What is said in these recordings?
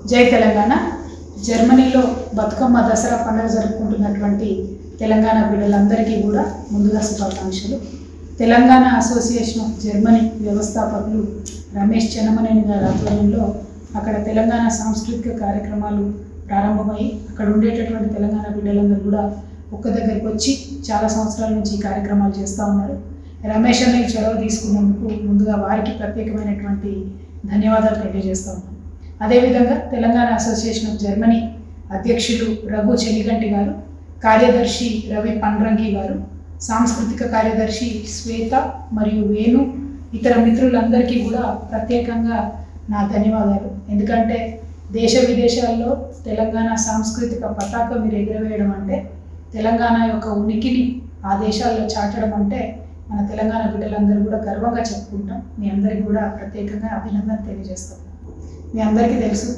జై తెలంగాణ జర్మనీలో బతుకమ్మ దసరా పండుగ జరుపుకుంటున్నటువంటి తెలంగాణ బిడ్డలందరికీ కూడా ముందుగా శుభాకాంక్షలు తెలంగాణ అసోసియేషన్ ఆఫ్ జర్మనీ వ్యవస్థాపకులు రమేష్ చెన్నమనేని గారి ఆధ్వర్యంలో అక్కడ తెలంగాణ సాంస్కృతిక కార్యక్రమాలు ప్రారంభమై అక్కడ ఉండేటటువంటి తెలంగాణ బిడ్డలందరూ కూడా ఒక్క దగ్గరికి వచ్చి చాలా సంవత్సరాల నుంచి ఈ కార్యక్రమాలు చేస్తూ ఉన్నారు రమేష్ అనే చొరవ తీసుకున్నందుకు ముందుగా వారికి ప్రత్యేకమైనటువంటి ధన్యవాదాలు తెలియజేస్తా ఉన్నాను అదేవిధంగా తెలంగాణ అసోసియేషన్ ఆఫ్ జర్మనీ అధ్యక్షులు రఘు చెలిగంటి గారు కార్యదర్శి రవి పండ్రంగి గారు సాంస్కృతిక కార్యదర్శి శ్వేత మరియు వేణు ఇతర మిత్రులందరికీ కూడా ప్రత్యేకంగా నా ధన్యవాదాలు ఎందుకంటే దేశ విదేశాల్లో తెలంగాణ సాంస్కృతిక పతాక మీరు ఎగురవేయడం అంటే తెలంగాణ యొక్క ఉనికిని ఆ దేశాల్లో చాటడం అంటే మన తెలంగాణ బిడ్డలందరూ కూడా గర్వంగా చెప్పుకుంటాం మీ అందరికీ కూడా ప్రత్యేకంగా అభినందన తెలియజేస్తాం మీ అందరికీ తెలుసు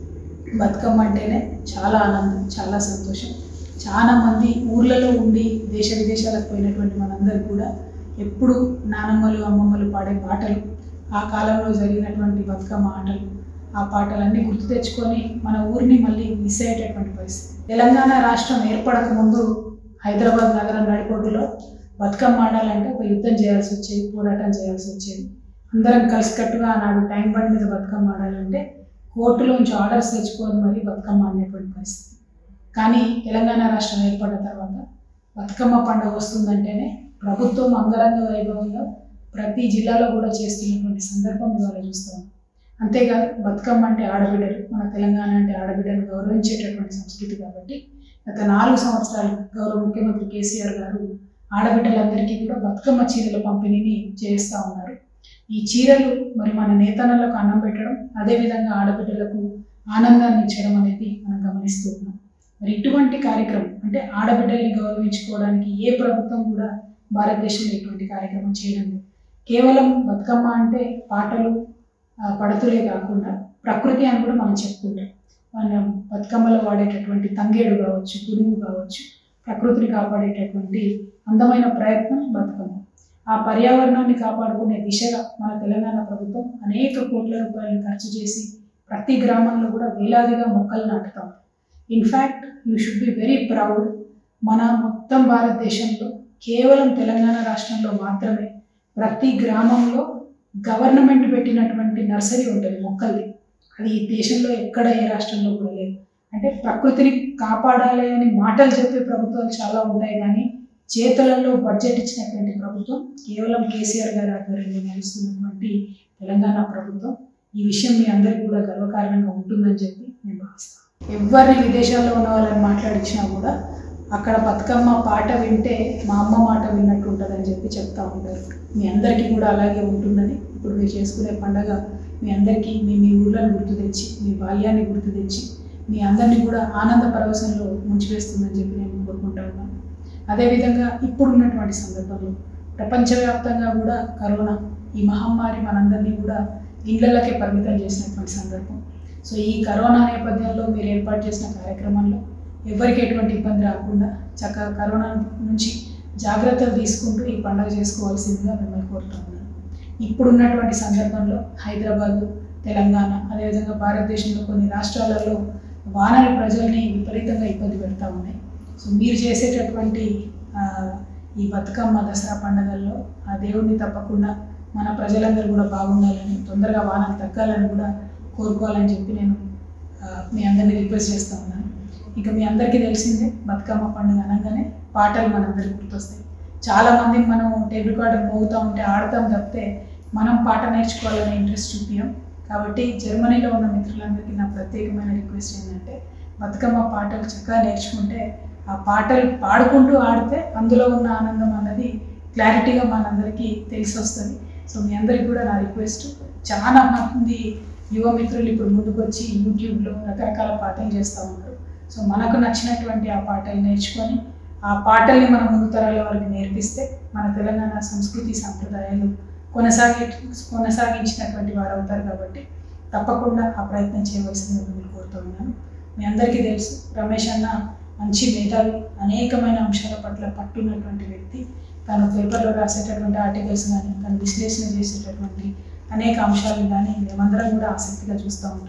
బతుకమ్మ అంటేనే చాలా ఆనందం చాలా సంతోషం చాలా మంది ఊర్లలో ఉండి దేశ విదేశాలకు పోయినటువంటి మనందరికి కూడా ఎప్పుడు నానమ్మలు అమ్మమ్మలు పాడే పాటలు ఆ కాలంలో జరిగినటువంటి బతుకమ్మ ఆటలు ఆ పాటలన్నీ గుర్తు తెచ్చుకొని మన ఊరిని మళ్ళీ మిస్ అయ్యేటటువంటి పరిస్థితి తెలంగాణ రాష్ట్రం ఏర్పడక ముందు హైదరాబాద్ నగరం నడిపోటులో బతుకమ్మ ఆడాలంటే ఒక యుద్ధం చేయాల్సి వచ్చేది పోరాటం చేయాల్సి వచ్చేది అందరం కలిసికట్టుగా ఆనాడు టైం బండ్ మీద బతుకమ్మ ఆడాలంటే కోర్టులోంచి ఆర్డర్స్ తెచ్చుకొని మరీ బతుకమ్మ ఆడినటువంటి పరిస్థితి కానీ తెలంగాణ రాష్ట్రం ఏర్పడిన తర్వాత బతుకమ్మ పండుగ వస్తుందంటేనే ప్రభుత్వం అంగరంగ వైభవంగా ప్రతి జిల్లాలో కూడా చేస్తున్నటువంటి సందర్భం ఇవాళ చూస్తాం అంతేకాదు బతుకమ్మ అంటే ఆడబిడ్డలు మన తెలంగాణ అంటే ఆడబిడ్డను గౌరవించేటటువంటి సంస్కృతి కాబట్టి గత నాలుగు సంవత్సరాలు గౌరవ ముఖ్యమంత్రి కేసీఆర్ గారు ఆడబిడ్డలందరికీ కూడా బతుకమ్మ చీరల పంపిణీని చేస్తూ ఉన్నారు ఈ చీరలు మరి మన నేతన్నలకు అన్నం పెట్టడం అదేవిధంగా ఆడబిడ్డలకు ఆనందాన్ని ఇచ్చడం అనేది మనం గమనిస్తూ ఉన్నాం మరి ఇటువంటి కార్యక్రమం అంటే ఆడబిడ్డల్ని గౌరవించుకోవడానికి ఏ ప్రభుత్వం కూడా భారతదేశంలో ఇటువంటి కార్యక్రమం చేయడం లేదు కేవలం బతుకమ్మ అంటే పాటలు ఆ, పడతులే కాకుండా ప్రకృతి అని కూడా మనం చెప్పుకుంటాం మనం బతుకమ్మలో వాడేటటువంటి తంగేడు కావచ్చు గురువు కావచ్చు ప్రకృతిని కాపాడేటటువంటి అందమైన ప్రయత్నం బతుకమ్మ ఆ పర్యావరణాన్ని కాపాడుకునే దిశగా మన తెలంగాణ ప్రభుత్వం అనేక కోట్ల రూపాయలు ఖర్చు చేసి ప్రతి గ్రామంలో కూడా వేలాదిగా మొక్కలు నాటుతాం in fact you should be very proud మన మొత్తం భారతదేశంలో కేవలం తెలంగాణ రాష్ట్రంలో మాత్రమే ప్రతి గ్రామంలో గవర్నమెంట్ పెట్టినటువంటి నర్సరీ ఉంటుంది మొక్కల్ది అది ఈ దేశంలో ఎక్కడ ఏ రాష్ట్రంలో కూడా లేదు అంటే ప్రకృతిని కాపాడాలి అని మాటలు చెప్పే ప్రభుత్వాలు చాలా ఉంటాయి కానీ చేతులలో బడ్జెట్ ఇచ్చినటువంటి ప్రభుత్వం కేవలం కేసీఆర్ గారి ఆధ్వర్యంలో నడుస్తున్నటువంటి తెలంగాణ ప్రభుత్వం ఈ విషయం మీ అందరికీ కూడా గర్వకారణంగా ఉంటుందని చెప్పి నేను భావిస్తాను ఎవరిని విదేశాల్లో ఉన్న వాళ్ళని మాట్లాడించినా కూడా అక్కడ బతుకమ్మ పాట వింటే మా అమ్మ మాట విన్నట్టు ఉంటుందని చెప్పి చెప్తా ఉంటారు మీ అందరికీ కూడా అలాగే ఉంటుందని ఇప్పుడు మీరు చేసుకునే పండగ మీ అందరికీ మీ మీ ఊళ్ళని గుర్తు తెచ్చి మీ బాల్యాన్ని గుర్తు తెచ్చి మీ అందరినీ కూడా ఆనంద పరవశంలో ముంచివేస్తుందని చెప్పి నేను కోరుకుంటా ఉన్నాను అదేవిధంగా ఇప్పుడు ఉన్నటువంటి సందర్భంలో ప్రపంచవ్యాప్తంగా కూడా కరోనా ఈ మహమ్మారి మనందరినీ కూడా ఇళ్లకే పరిమితం చేసినటువంటి సందర్భం సో ఈ కరోనా నేపథ్యంలో మీరు ఏర్పాటు చేసిన కార్యక్రమంలో ఎవరికి ఎటువంటి ఇబ్బంది రాకుండా చక్కగా కరోనా నుంచి జాగ్రత్తలు తీసుకుంటూ ఈ పండుగ చేసుకోవాల్సిందిగా మిమ్మల్ని కోరుతా ఉన్నాను ఇప్పుడున్నటువంటి సందర్భంలో హైదరాబాద్ తెలంగాణ అదేవిధంగా భారతదేశంలో కొన్ని రాష్ట్రాలలో వానర ప్రజల్ని విపరీతంగా ఇబ్బంది పెడతా ఉన్నాయి సో మీరు చేసేటటువంటి ఆ, ఈ బతుకమ్మ దసరా పండుగల్లో ఆ దేవుడిని తప్పకుండా మన ప్రజలందరూ కూడా బాగుండాలని తొందరగా వానలు తగ్గాలని కూడా కోరుకోవాలని చెప్పి నేను ఆ, మీ అందరినీ రిక్వెస్ట్ చేస్తూ ఉన్నాను ఇక మీ అందరికీ తెలిసిందే బతుకమ్మ పండుగ అనగానే పాటలు మనందరికీ గుర్తొస్తాయి చాలామంది మనం టేబుల్ కార్డు మోగుతూ ఉంటే ఆడతాం తప్పితే మనం పాట నేర్చుకోవాలనే ఇంట్రెస్ట్ చూపించాం కాబట్టి జర్మనీలో ఉన్న మిత్రులందరికీ నా ప్రత్యేకమైన రిక్వెస్ట్ ఏంటంటే బతుకమ్మ పాటలు చక్కగా నేర్చుకుంటే ఆ పాటలు పాడుకుంటూ ఆడితే అందులో ఉన్న ఆనందం అన్నది క్లారిటీగా మనందరికీ తెలిసి వస్తుంది సో మీ అందరికీ కూడా నా రిక్వెస్ట్ చాలా మంది యువ మిత్రులు ఇప్పుడు ముందుకు వచ్చి యూట్యూబ్లో రకరకాల పాటలు చేస్తూ ఉన్నారు సో మనకు నచ్చినటువంటి ఆ పాటలు నేర్చుకొని ఆ పాటల్ని మన ముందు తరాల వారికి నేర్పిస్తే మన తెలంగాణ సంస్కృతి సంప్రదాయాలు కొనసాగి కొనసాగించినటువంటి వారు అవుతారు కాబట్టి తప్పకుండా ఆ ప్రయత్నం చేయవలసింది మిమ్మల్ని కోరుతూ ఉన్నాను మీ అందరికీ తెలుసు రమేష్ అన్న మంచి మేధావి అనేకమైన అంశాల పట్ల పట్టున్నటువంటి వ్యక్తి తను పేపర్లో రాసేటటువంటి ఆర్టికల్స్ కానీ తను విశ్లేషణ చేసేటటువంటి అనేక అంశాలను కానీ మేమందరం కూడా ఆసక్తిగా చూస్తూ ఉంటాం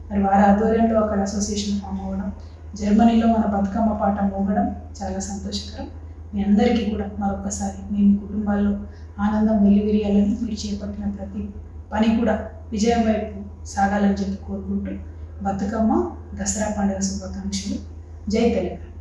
మరి వారి ఆధ్వర్యంలో అక్కడ అసోసియేషన్ ఫామ్ అవ్వడం జర్మనీలో మన బతుకమ్మ పాట మోగడం చాలా సంతోషకరం మీ అందరికీ కూడా మరొకసారి మీ మీ కుటుంబాల్లో ఆనందం వెల్లివిరియాలని మీరు చేపట్టిన ప్రతి పని కూడా విజయం వైపు సాగాలని చెప్పి కోరుకుంటూ బతుకమ్మ దసరా పండుగ శుభాకాంక్షలు జై తెలంగాణ